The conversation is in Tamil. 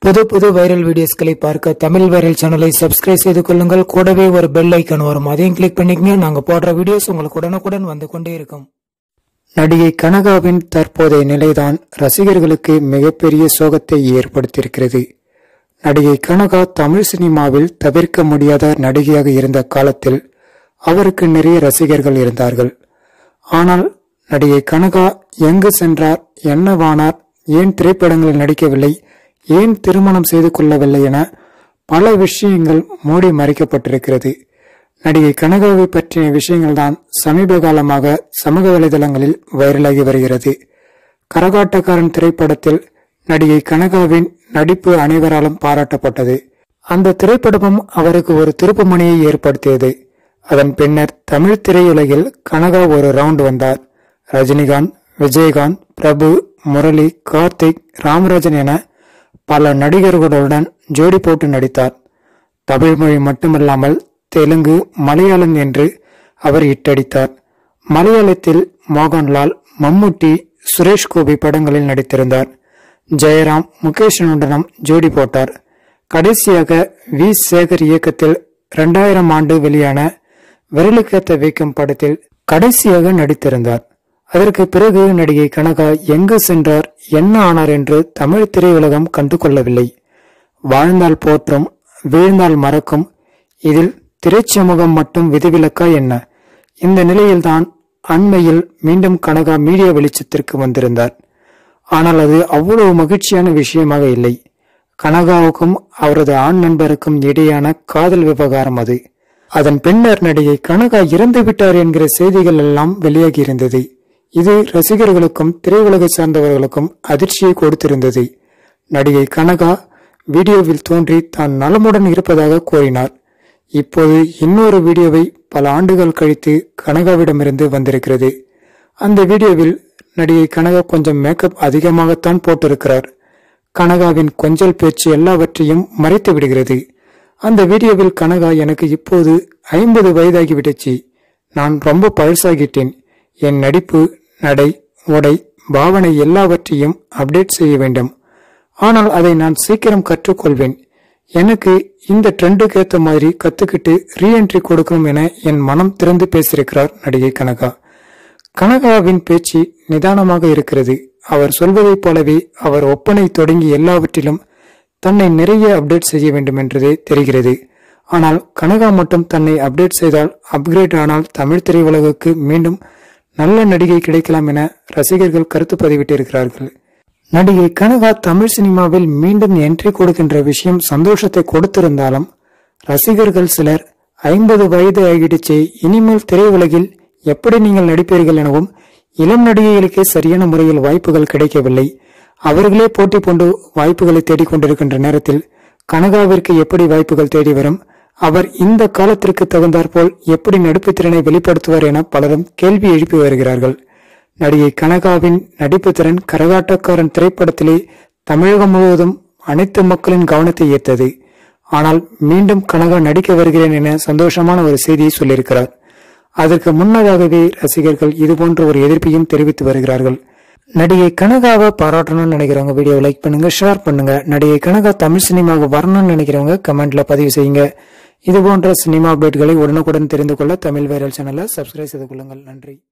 புது புது வைரல் வீடியோஸ்களை பார்க்க தமிழ் வைரல் சேனலை சப்ஸ்கிரைப் செய்து கொள்ளுங்கள் கூடவே ஒரு பெல் ஐக்கான் வரும் அதையும் கிளிக் பண்ணிக்கங்க நாங்க போடுற வீடியோஸ் உங்களுக்கு உடனுக்குடன் வந்து கொண்டே இருக்கும் நடிகை கனகாவின் தற்போதைய நிலைதான் ரசிகர்களுக்கு மிகப்பெரிய சோகத்தை ஏற்படுத்தியிருக்கிறது நடிகை கனகா தமிழ் சினிமாவில் தவிர்க்க முடியாத நடிகையாக இருந்த காலத்தில் அவருக்கு நிறைய ரசிகர்கள் இருந்தார்கள் ஆனால் நடிகை கனகா எங்கு சென்றார் என்னவானார் ஏன் திரைப்படங்களில் நடிக்கவில்லை ஏன் திருமணம் செய்து கொள்ளவில்லை என பல விஷயங்கள் மூடி மறைக்கப்பட்டிருக்கிறது நடிகை கனகாவை பற்றிய விஷயங்கள் தான் சமீப காலமாக சமூக வலைதளங்களில் வைரலாகி வருகிறது கரகாட்டக்காரன் திரைப்படத்தில் நடிகை கனகாவின் நடிப்பு அனைவராலும் பாராட்டப்பட்டது அந்த திரைப்படமும் அவருக்கு ஒரு திருப்புமுனையை ஏற்படுத்தியது அதன் பின்னர் தமிழ் திரையுலகில் கனகா ஒரு ரவுண்ட் வந்தார் ரஜினிகாந்த் விஜயகாந்த் பிரபு முரளி கார்த்திக் ராமராஜன் என பல நடிகர்களுடன் ஜோடி போட்டு நடித்தார் தமிழ் மொழி மட்டுமல்லாமல் தெலுங்கு மலையாளம் என்று அவர் இட்டடித்தார் மலையாளத்தில் மோகன்லால் மம்முட்டி சுரேஷ் கோபி படங்களில் நடித்திருந்தார் ஜெயராம் முகேஷனுடனும் ஜோடி போட்டார் கடைசியாக வி சேகர் இயக்கத்தில் இரண்டாயிரம் ஆண்டு வெளியான விரலுக்கேத்த வைக்கும் படத்தில் கடைசியாக நடித்திருந்தார் அதற்கு பிறகு நடிகை கனகா எங்கு சென்றார் என்ன ஆனார் என்று தமிழ் திரையுலகம் கண்டு கொள்ளவில்லை வாழ்ந்தால் போற்றும் வீழ்ந்தால் மறக்கும் இதில் திரைச்சமூகம் மட்டும் விதிவிலக்கா என்ன இந்த நிலையில்தான் அண்மையில் மீண்டும் கனகா மீடியா வெளிச்சத்திற்கு வந்திருந்தார் ஆனால் அது அவ்வளவு மகிழ்ச்சியான விஷயமாக இல்லை கனகாவுக்கும் அவரது ஆண் நண்பருக்கும் இடையான காதல் விவகாரம் அது அதன் பின்னர் நடிகை கனகா இறந்து விட்டார் என்கிற செய்திகள் எல்லாம் வெளியாகி இருந்தது இது ரசிகர்களுக்கும் திரையுலகை சார்ந்தவர்களுக்கும் அதிர்ச்சியை கொடுத்திருந்தது நடிகை கனகா வீடியோவில் தோன்றி தான் நலமுடன் இருப்பதாக கூறினார் இப்போது இன்னொரு வீடியோவை பல ஆண்டுகள் கழித்து கனகாவிடமிருந்து வந்திருக்கிறது அந்த வீடியோவில் நடிகை கனகா கொஞ்சம் மேக்கப் அதிகமாகத்தான் போட்டிருக்கிறார் கனகாவின் கொஞ்சல் பேச்சு எல்லாவற்றையும் மறைத்து விடுகிறது அந்த வீடியோவில் கனகா எனக்கு இப்போது ஐம்பது வயதாகிவிடுச்சு நான் ரொம்ப பழசாகிட்டேன் என் நடிப்பு நடை உடை பாவனை எல்லாவற்றையும் அப்டேட் செய்ய வேண்டும் ஆனால் அதை நான் சீக்கிரம் கற்றுக்கொள்வேன் எனக்கு இந்த ட்ரெண்டுக்கு ஏத்த மாதிரி கத்துக்கிட்டு ரீஎன்ட்ரி கொடுக்கணும் என என் மனம் திறந்து பேசியிருக்கிறார் நடிகை கனகா கனகாவின் பேச்சு நிதானமாக இருக்கிறது அவர் சொல்வதைப் போலவே அவர் ஒப்பனை தொடங்கி எல்லாவற்றிலும் தன்னை நிறைய அப்டேட் செய்ய வேண்டும் என்றதே தெரிகிறது ஆனால் கனகா மட்டும் தன்னை அப்டேட் செய்தால் அப்கிரேட் ஆனால் தமிழ் திரையுலகுக்கு மீண்டும் நல்ல நடிகை கிடைக்கலாம் என ரசிகர்கள் கருத்து பதிவிட்டிருக்கிறார்கள் நடிகை கனகா தமிழ் சினிமாவில் மீண்டும் என்ட்ரி கொடுக்கின்ற விஷயம் சந்தோஷத்தை கொடுத்திருந்தாலும் ரசிகர்கள் சிலர் ஐம்பது வயது ஆகிடுச்சே இனிமேல் திரையுலகில் எப்படி நீங்கள் நடிப்பீர்கள் எனவும் இளம் நடிகைகளுக்கே சரியான முறையில் வாய்ப்புகள் கிடைக்கவில்லை அவர்களே போட்டி போண்டு வாய்ப்புகளை தேடிக்கொண்டிருக்கின்ற நேரத்தில் கனகாவிற்கு எப்படி வாய்ப்புகள் தேடி வரும் அவர் இந்த காலத்திற்கு தகுந்தாற்போல் எப்படி நடிப்பு திறனை வெளிப்படுத்துவார் என பலரும் கேள்வி எழுப்பி வருகிறார்கள் நடிகை கனகாவின் நடிப்பு திறன் கரகாட்டக்காரன் திரைப்படத்திலே தமிழகம் முழுவதும் அனைத்து மக்களின் கவனத்தை ஈர்த்தது ஆனால் மீண்டும் கனகா நடிக்க வருகிறேன் என சந்தோஷமான ஒரு செய்தியை சொல்லியிருக்கிறார் அதற்கு முன்னதாகவே ரசிகர்கள் இதுபோன்ற ஒரு எதிர்ப்பையும் தெரிவித்து வருகிறார்கள் நடிகை கனகாவை பாராட்டணும்னு நினைக்கிறவங்க வீடியோ லைக் பண்ணுங்க ஷேர் பண்ணுங்க நடிகை கனகா தமிழ் சினிமாவுக்கு வரணும்னு நினைக்கிறவங்க கமெண்ட்ல பதிவு செய்யுங்க இது போன்ற சினிமா அப்டேட்களை உடனுக்குடன் தெரிந்து கொள்ள தமிழ் வைரல் சேனலை சப்ஸ்கிரைப் செய்து கொள்ளுங்கள் நன்றி